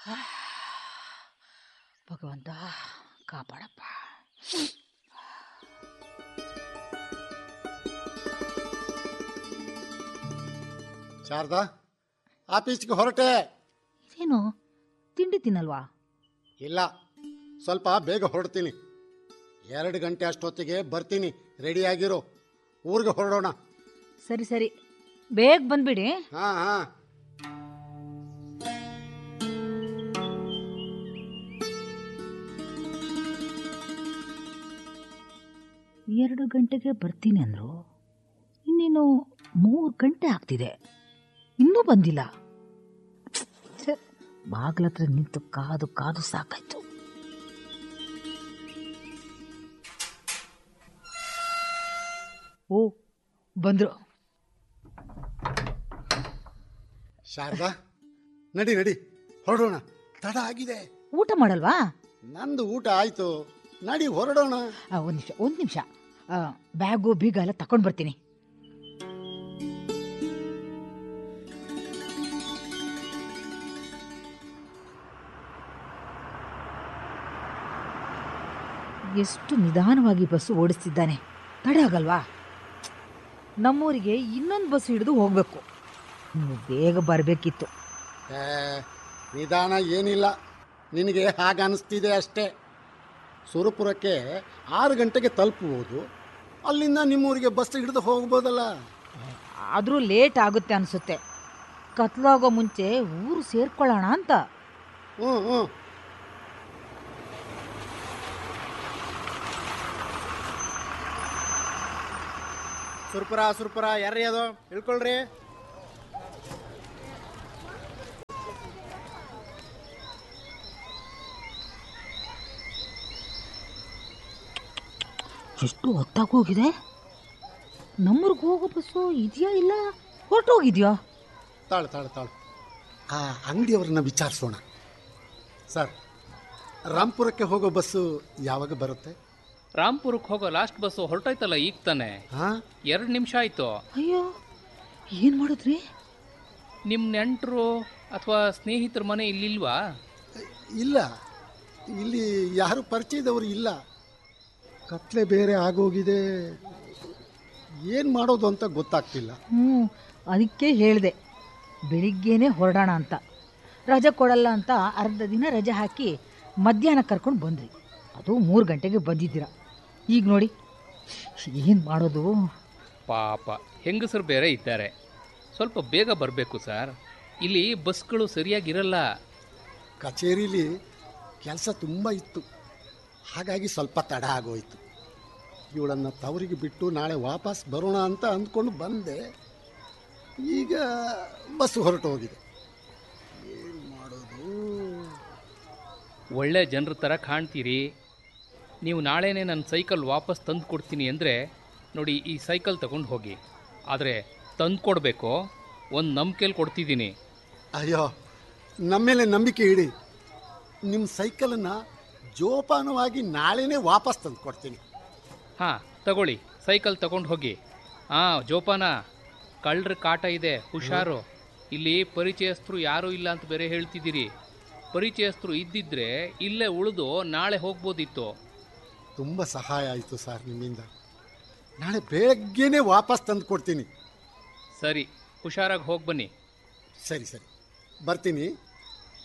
ಭಗವಂತ ಕಾಪಾಡಪ್ಪ ಶಾರದಾ ಆಫೀಸ್ಗೆ ಹೊರಟೆ ಇದೇನು ತಿಂಡಿ ತಿನ್ನಲ್ವಾ ಇಲ್ಲ ಸ್ವಲ್ಪ ಬೇಗ ಹೊರಡ್ತೀನಿ ಎರಡು ಗಂಟೆ ಅಷ್ಟೊತ್ತಿಗೆ ಬರ್ತೀನಿ ರೆಡಿಯಾಗಿರು ಊರಿಗೆ ಹೊರಡೋಣ ಸರಿ ಸರಿ ಬೇಗ ಬಂದ್ಬಿಡಿ ಹಾಂ ಹಾಂ ಎರಡು ಗಂಟೆಗೆ ಬರ್ತೀನಿ ಅಂದ್ರು ಇನ್ನೇನು ಮೂರು ಗಂಟೆ ಆಗ್ತಿದೆ ಇನ್ನೂ ಬಂದಿಲ್ಲ ಛೆ, ಬಾಗ್ಲತ್ರ ನಿಂತು ಕಾದು ಕಾದು ಸಾಕಾಯ್ತು ಓ ಬಂದ್ರು ಶಾರದಾ ನಡಿ ನಡಿ ಹೊರಡೋಣ ತಡ ಆಗಿದೆ ಊಟ ಮಾಡಲ್ವಾ ನಂದು ಊಟ ಆಯ್ತು ನಡಿ ಹೊರಡೋಣ ಆ, ಒಂದ್ ನಿಮಿಷ ಒಂದ್ ನಿಮಿಷ ಆ, ಬ್ಯಾಗು ಬೀಗ ಎಲ್ಲ ತಕೊಂಡ್ ಬರ್ತೀನಿ ಎಷ್ಟು ನಿಧಾನವಾಗಿ ಬಸ್ಸು ಓಡಿಸ್ತಿದ್ದಾನೆ ತಡ ಆಗಲ್ವಾ ನಮ್ಮೂರಿಗೆ ಇನ್ನೊಂದು ಬಸ್ ಹಿಡಿದು ಹೋಗ್ಬೇಕು ನೀವು ಬೇಗ ಬರಬೇಕಿತ್ತು ಏ, ನಿಧಾನ ಏನಿಲ್ಲ ನಿನಗೆ ಹಾಗೆ ಅನಿಸ್ತಿದೆ ಅಷ್ಟೇ ಸುರಪುರಕ್ಕೆ ಆರು ಗಂಟೆಗೆ ತಲುಪಬಹುದು ಅಲ್ಲಿಂದ ನಿಮ್ಮೂರಿಗೆ ಬಸ್ ಹಿಡಿದು ಹೋಗ್ಬೋದಲ್ಲ ಆದರೂ ಲೇಟ್ ಆಗುತ್ತೆ ಅನಿಸುತ್ತೆ ಕತ್ಲಾಗೋ ಮುಂಚೆ ಊರು ಸೇರ್ಕೊಳ್ಳೋಣ ಅಂತ ಹ್ಞೂ ಹ್ಞೂ ಸುರ್ಪುರ ಸುರ್ಪುರ ಯಾರ್ರೀ ಅದು ಇಳ್ಕೊಳ್ರಿ ಎಷ್ಟು ಹೊತ್ತಾಗೋಗಿದೆ ನಮ್ಮೂರಿಗೆ ಹೋಗೋ ಬಸ್ಸು ಇದೆಯಾ ಇಲ್ಲ ಹೊರಟೋಗಿದ್ಯಾ ತಾಳು ತಾಳು ತಾಳು ಆ ಅಂಗಡಿಯವ್ರನ್ನ ವಿಚಾರಿಸೋಣ ಸರ್ ರಾಂಪುರಕ್ಕೆ ಹೋಗೋ ಬಸ್ಸು ಯಾವಾಗ ಬರುತ್ತೆ ರಾಂಪುರಕ್ಕೆ ಹೋಗೋ ಲಾಸ್ಟ್ ಬಸ್ಸು ಹೊರಟೋಯ್ತಲ್ಲ ಈಗ ತಾನೆ ಹಾಂ ಎರಡು ನಿಮಿಷ ಆಯ್ತು ಅಯ್ಯೋ ಏನು ಮಾಡಿದ್ರಿ ನಿಮ್ಮ ನೆಂಟರು ಅಥವಾ ಸ್ನೇಹಿತರ ಮನೆ ಇಲ್ಲಿಲ್ವಾ ಇಲ್ಲ ಇಲ್ಲಿ ಯಾರು ಪರಿಚಯದವರು ಇಲ್ಲ ಕತ್ಲೆ ಬೇರೆ ಆಗೋಗಿದೆ ಏನು ಮಾಡೋದು ಅಂತ ಗೊತ್ತಾಗ್ತಿಲ್ಲ ಹ್ಞೂ ಅದಕ್ಕೆ ಹೇಳಿದೆ ಬೆಳಿಗ್ಗೆನೇ ಹೊರಡೋಣ ಅಂತ ರಜೆ ಕೊಡಲ್ಲ ಅಂತ ಅರ್ಧ ದಿನ ರಜೆ ಹಾಕಿ ಮಧ್ಯಾಹ್ನ ಕರ್ಕೊಂಡು ಬಂದ್ರಿ ಅದು ಮೂರು ಗಂಟೆಗೆ ಬಂದಿದ್ದೀರ ಈಗ ನೋಡಿ ಏನು ಮಾಡೋದು ಪಾಪ ಹೆಂಗಸರು ಬೇರೆ ಇದ್ದಾರೆ ಸ್ವಲ್ಪ ಬೇಗ ಬರಬೇಕು ಸರ್ ಇಲ್ಲಿ ಬಸ್ಗಳು ಸರಿಯಾಗಿರಲ್ಲ ಕಚೇರಿಲಿ ಕೆಲಸ ತುಂಬ ಇತ್ತು ಹಾಗಾಗಿ ಸ್ವಲ್ಪ ತಡ ಆಗೋಯ್ತು ಇವಳನ್ನು ತವರಿಗೆ ಬಿಟ್ಟು ನಾಳೆ ವಾಪಸ್ ಬರೋಣ ಅಂತ ಅಂದ್ಕೊಂಡು ಬಂದೆ ಈಗ ಬಸ್ ಹೊರಟು ಹೋಗಿದೆ ಏನು ಮಾಡೋದು ಒಳ್ಳೆ ಜನರ ಥರ ಕಾಣ್ತೀರಿ ನೀವು ನಾಳೆನೇ ನನ್ನ ಸೈಕಲ್ ವಾಪಸ್ ತಂದು ಕೊಡ್ತೀನಿ ಅಂದರೆ ನೋಡಿ ಈ ಸೈಕಲ್ ತಗೊಂಡು ಹೋಗಿ ಆದರೆ ತಂದು ಕೊಡಬೇಕು ಒಂದು ನಂಬಿಕೆಯಲ್ಲಿ ಕೊಡ್ತಿದ್ದೀನಿ ಅಯ್ಯೋ ನಮ್ಮ ಮೇಲೆ ನಂಬಿಕೆ ಇಡಿ ನಿಮ್ಮ ಸೈಕಲನ್ನು ಜೋಪಾನವಾಗಿ ನಾಳೆನೇ ವಾಪಸ್ ತಂದು ಕೊಡ್ತೀನಿ ಹಾಂ ತಗೊಳ್ಳಿ ಸೈಕಲ್ ತಗೊಂಡು ಹೋಗಿ ಹಾಂ ಜೋಪಾನ ಕಳ್ಳರ ಕಾಟ ಇದೆ ಹುಷಾರು ಇಲ್ಲಿ ಪರಿಚಯಸ್ಥರು ಯಾರೂ ಇಲ್ಲ ಅಂತ ಬೇರೆ ಹೇಳ್ತಿದ್ದೀರಿ ಪರಿಚಯಸ್ಥರು ಇದ್ದಿದ್ರೆ ಇಲ್ಲೇ ಉಳಿದು ನಾಳೆ ಹೋಗ್ಬೋದಿತ್ತು ತುಂಬ ಸಹಾಯ ಆಯಿತು ಸರ್ ನಿಮ್ಮಿಂದ ನಾಳೆ ಬೆಳಗ್ಗೆನೇ ವಾಪಸ್ ತಂದು ಕೊಡ್ತೀನಿ ಸರಿ ಹುಷಾರಾಗಿ ಹೋಗಿ ಬನ್ನಿ ಸರಿ ಸರಿ ಬರ್ತೀನಿ